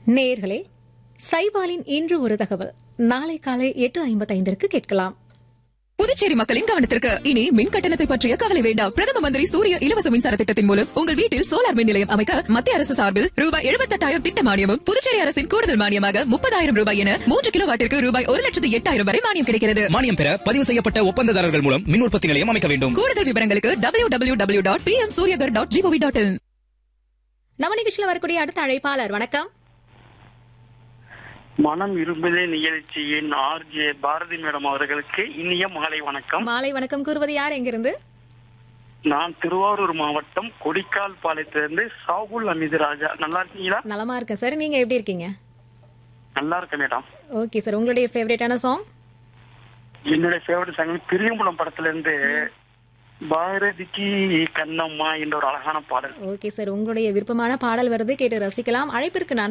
நேயர்களே சைபாலின் இன்று ஒரு தகவல் நாளை காலை எட்டு ஐம்பத்தைந்திற்கு கேட்கலாம் புதுச்சேரி மக்களின் கவனத்திற்கு இனி மின் கட்டணத்தை பற்றிய கவலை வேண்டாம் பிரதம மந்திரி சூரிய இலவச மின்சார திட்டத்தின் மூலம் உங்கள் வீட்டில் சோலார் மின் நிலையம் அமைக்க மத்திய அரசு சார்பில் ரூபாய் எழுபத்தெட்டாயிரம் திட்ட மானியமும் புதுச்சேரி அரசின் கூடுதல் மானியமாக முப்பதாயிரம் ரூபாய் என மூன்று கிலோ வாட்டிற்கு ரூபாய் ஒரு லட்சத்து எட்டாயிரம் வரை மானியம் கிடைக்கிறது மானியம் பெற பதிவு செய்யப்பட்ட ஒப்பந்ததாரர்கள் மூலம் மின் உற்பத்தி நிலையம் அமைக்க வேண்டும் கூடுதல் விவரங்களுக்கு W W W dot P M Suryaghar dot gov dot in நம்ம நிகழ்ச்சியில் வரக்கூடிய அடுத்த அழைப்பாளர் வணக்கம் மனம் விரும்புதே நிகழ்ச்சியின் ஆர்ஜே பாரதி மேடம் அவர்களுக்கு இனிய மாலை வணக்கம் மாலை வணக்கம் கூறுவது யார் எங்கிருந்து நான் திருவாரூர் மாவட்டம் கொடிக்கால் பாளையத்திலிருந்து சாகுல் அமிது ராஜா நல்லா இருக்கீங்களா நலமா இருக்கேன் சார் நீங்க எப்படி இருக்கீங்க நல்லா இருக்கேன் மேடம் ஓகே சார் உங்களுடைய ஃபேவரட்டான சாங் என்னுடைய ஃபேவரட் சாங் பிரியம்புலம் படத்துல இருந்து பாரதிக்கு கண்ணம்மா என்ற ஒரு அழகான பாடல் ஓகே சார் உங்களுடைய விருப்பமான பாடல் வருது கேட்டு ரசிக்கலாம் அழைப்பிற்கு நான்